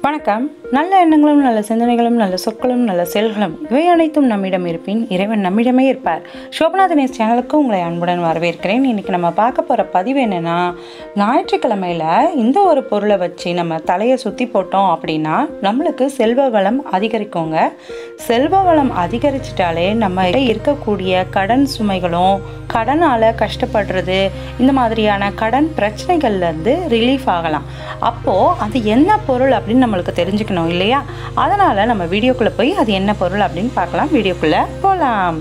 வணக்கம் நல்ல எண்ணங்களும் நல்ல சிந்தனைகளும் நல்ல சொற்களும் நல்ல செயல்களும் இவை அனைத்தும் நம்மிடம் இருப்பின் இறைவன் நம்மிடமே இருப்பார் சோபநாதனேஸ் சேனலுக்கு உங்களை அன்புடன் வரவேற்கிறேன் இன்னைக்கு நம்ம பார்க்க போகிற பதிவு என்னன்னா ஞாயிற்றுக்கிழமையில இந்த ஒரு பொருளை வச்சு நம்ம தலையை சுற்றி போட்டோம் அப்படின்னா நம்மளுக்கு செல்வ வளம் அதிகரிக்குங்க செல்வ வளம் அதிகரிச்சிட்டாலே நம்ம இருக்கக்கூடிய கடன் சுமைகளும் கடனால் கஷ்டப்படுறது இந்த மாதிரியான கடன் பிரச்சனைகள்லேருந்து ரிலீஃப் ஆகலாம் அப்போது அது என்ன பொருள் அப்படின்னு நம்மளுக்கு தெரிஞ்சுக்கணும் இல்லையா அதனால் நம்ம வீடியோக்குள்ளே போய் அது என்ன பொருள் அப்படின்னு பார்க்கலாம் வீடியோக்குள்ளே போகலாம்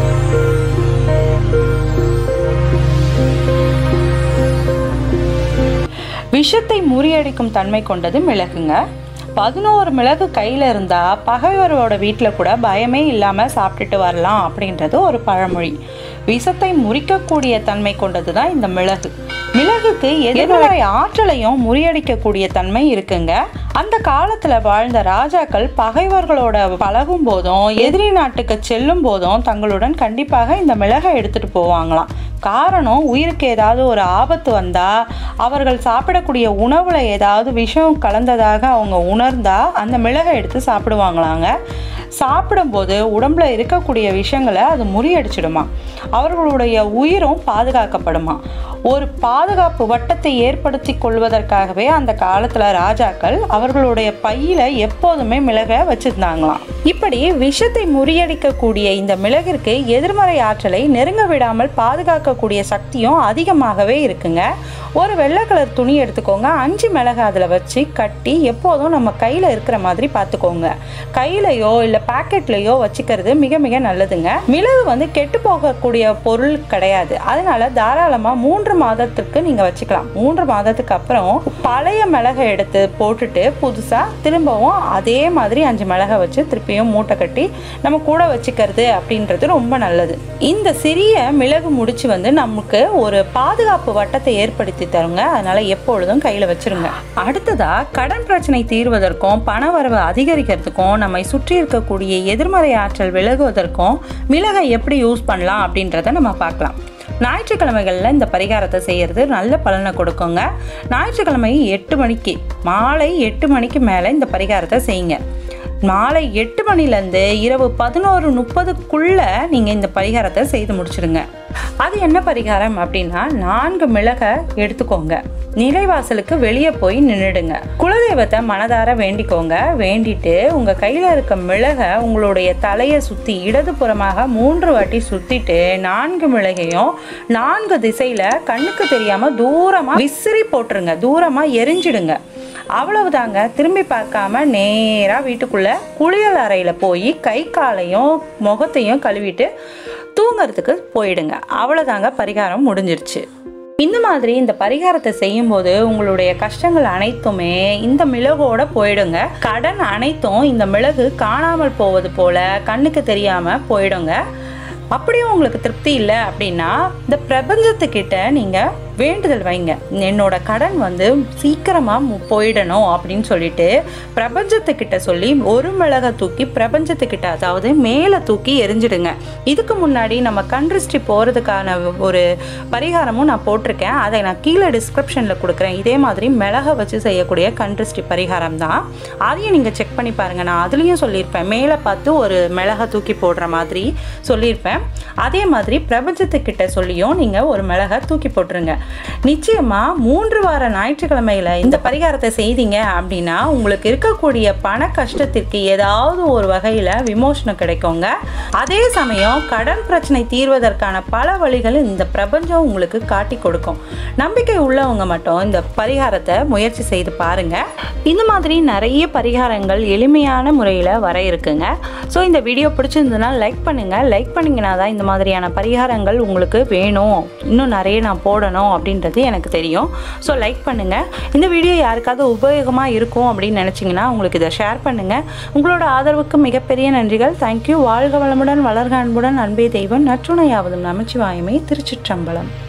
விஷத்தை முறியடிக்கும் தன்மை கொண்டது மிளகுங்க பதினோரு மிளகு கையில் இருந்தால் பகைவரோட வீட்டில் கூட பயமே இல்லாமல் சாப்பிட்டுட்டு வரலாம் அப்படின்றது ஒரு பழமொழி விஷத்தை முறிக்கக்கூடிய தன்மை கொண்டது தான் இந்த மிளகு மிளகுக்கு எதிர்மறை ஆற்றலையும் முறியடிக்கக்கூடிய தன்மை இருக்குங்க அந்த காலத்தில் வாழ்ந்த ராஜாக்கள் பகைவர்களோட பழகும் போதும் எதிரி நாட்டுக்கு செல்லும் போதும் தங்களுடன் கண்டிப்பாக இந்த மிளகை எடுத்துட்டு போவாங்களாம் காரணம் உயிருக்கு ஏதாவது ஒரு ஆபத்து வந்தால் அவர்கள் சாப்பிடக்கூடிய உணவில் ஏதாவது விஷம் கலந்ததாக அவங்க உணர்ந்தா அந்த மிளகை எடுத்து சாப்பிடுவாங்களாங்க சாப்பிடும்போது உடம்புல இருக்கக்கூடிய விஷயங்களை அது முறியடிச்சிடுமா அவர்களுடைய உயிரும் பாதுகாக்கப்படுமா ஒரு பாதுகாப்பு வட்டத்தை ஏற்படுத்தி கொள்வதற்காகவே அந்த காலத்தில் ராஜாக்கள் அவர்களுடைய பையில எப்போதுமே மிளகை வச்சிருந்தாங்களாம் இப்படி விஷத்தை முறியடிக்கக்கூடிய இந்த மிளகிற்கு எதிர்மறை ஆற்றலை நெருங்க விடாமல் பாதுகாக்கக்கூடிய சக்தியும் அதிகமாகவே இருக்குங்க ஒரு வெள்ளை கலர் துணி எடுத்துக்கோங்க அஞ்சு மிளகு அதில் வச்சு கட்டி எப்போதும் நம்ம கையில் இருக்கிற மாதிரி பார்த்துக்கோங்க கையிலையோ இல்லை பாக்கெட்லேயோ வச்சுக்கிறது மிக மிக நல்லதுங்க மிளகு வந்து கெட்டு போகக்கூடிய பொருள் கிடையாது அதனால தாராளமாக மூன்று மாதத்துக்கு நீங்கள் வச்சுக்கலாம் மூன்று மாதத்துக்கு அப்புறம் பழைய மிளகை எடுத்து போட்டுட்டு புதுசாக திரும்பவும் அதே மாதிரி அஞ்சு மிளகை வச்சு திருப்பியும் மூட்டை கட்டி நம்ம கூட வச்சுக்கிறது அப்படின்றது ரொம்ப நல்லது இந்த சிறிய மிளகு முடிச்சு வந்து நமக்கு ஒரு பாதுகாப்பு வட்டத்தை ஏற்படுத்தி தருங்க அதனால எப்பொழுதும் கையில் வச்சிருங்க அடுத்ததா கடன் பிரச்சனை தீர்வதற்கும் பண வரவு அதிகரிக்கிறதுக்கும் நம்மை சுற்றி இருக்கக்கூடிய எதிர்மறை ஆற்றல் விலகுவதற்கும் மிளகை எப்படி யூஸ் பண்ணலாம் அப்படின்றத நம்ம பார்க்கலாம் ஞாயிற்றுக்கிழமைகளில் இந்த பரிகாரத்தை செய்கிறது நல்ல பலனை கொடுக்குங்க ஞாயிற்றுக்கிழமை எட்டு மணிக்கு மாலை எட்டு மணிக்கு மேலே இந்த பரிகாரத்தை செய்யுங்க மாலை எட்டு மணிலேருந்து இரவு பதினோரு முப்பதுக்குள்ளே நீங்கள் இந்த பரிகாரத்தை செய்து முடிச்சிடுங்க அது என்ன பரிகாரம் அப்படின்னா நான்கு மிளகை எடுத்துக்கோங்க நிலைவாசலுக்கு வெளியே போய் நின்றுடுங்க குலதெய்வத்தை மனதார வேண்டிக்கோங்க வேண்டிட்டு உங்கள் கையில் இருக்க மிளகை உங்களுடைய தலையை சுற்றி இடதுபுறமாக மூன்று வாட்டி சுற்றிட்டு நான்கு மிளகையும் நான்கு திசையில் கண்ணுக்கு தெரியாமல் தூரமாக விசிறி போட்டுருங்க தூரமாக எரிஞ்சிடுங்க அவ்வளவுதாங்க திரும்பி பார்க்காம நேராக வீட்டுக்குள்ளே குளியல் அறையில் போய் கை காலையும் முகத்தையும் கழுவிட்டு தூங்கிறதுக்கு போயிடுங்க அவ்வளோதாங்க பரிகாரம் முடிஞ்சிருச்சு இந்த மாதிரி இந்த பரிகாரத்தை செய்யும்போது உங்களுடைய கஷ்டங்கள் அனைத்துமே இந்த மிளகோட போயிடுங்க கடன் அனைத்தும் இந்த மிளகு காணாமல் போவது போல கண்ணுக்கு தெரியாமல் போயிடுங்க அப்படியும் உங்களுக்கு திருப்தி இல்லை அப்படின்னா இந்த பிரபஞ்சத்துக்கிட்ட நீங்கள் வேண்டுதல் வைங்க என்னோட கடன் வந்து சீக்கிரமாக போயிடணும் அப்படின்னு சொல்லிட்டு பிரபஞ்சத்துக்கிட்ட சொல்லி ஒரு மிளகை தூக்கி பிரபஞ்சத்துக்கிட்ட அதாவது மேலே தூக்கி எரிஞ்சிடுங்க இதுக்கு முன்னாடி நம்ம கண்ட்ரிஸ்டி போகிறதுக்கான ஒரு பரிகாரமும் நான் போட்டிருக்கேன் அதை நான் கீழே டிஸ்கிரிப்ஷனில் கொடுக்குறேன் இதே மாதிரி மிளகை வச்சு செய்யக்கூடிய கண்ட்ரிஸ்டி பரிகாரம் தான் அதையும் நீங்கள் செக் பண்ணி பாருங்கள் நான் அதுலேயும் சொல்லியிருப்பேன் மேலே பார்த்து ஒரு மிளகை தூக்கி போடுற மாதிரி சொல்லியிருப்பேன் அதே மாதிரி பிரபஞ்சத்துக்கிட்ட சொல்லியும் நீங்கள் ஒரு மிளகை தூக்கி போட்டுருங்க நிச்சயமாக மூன்று வார ஞாயிற்றுக்கிழமையில் இந்த பரிகாரத்தை செய்தீங்க அப்படின்னா உங்களுக்கு இருக்கக்கூடிய பண கஷ்டத்திற்கு ஏதாவது ஒரு வகையில் விமோசனம் கிடைக்குங்க அதே சமயம் கடன் பிரச்சனை தீர்வதற்கான பல வழிகள் இந்த பிரபஞ்சம் உங்களுக்கு காட்டி கொடுக்கும் நம்பிக்கை உள்ளவங்க மட்டும் இந்த பரிகாரத்தை முயற்சி செய்து பாருங்க இந்த மாதிரி நிறைய பரிகாரங்கள் எளிமையான முறையில் வர இருக்குங்க ஸோ இந்த வீடியோ பிடிச்சிருந்ததுன்னா லைக் பண்ணுங்கள் லைக் பண்ணிங்கன்னா தான் இந்த மாதிரியான பரிகாரங்கள் உங்களுக்கு வேணும் இன்னும் நிறைய நான் போடணும் அப்படின்றது எனக்கு தெரியும் ஸோ லைக் பண்ணுங்கள் இந்த வீடியோ யாருக்காவது உபயோகமாக இருக்கும் அப்படின்னு நினச்சிங்கன்னா உங்களுக்கு இதை ஷேர் பண்ணுங்கள் உங்களோட ஆதரவுக்கு மிகப்பெரிய நன்றிகள் தேங்க்யூ வாழ்க வளமுடன் வளர்க அன்புடன் அன்பே தெய்வம் நற்றுணையாவதும் நமச்சிவாயமே திருச்சிற்றம்பலம்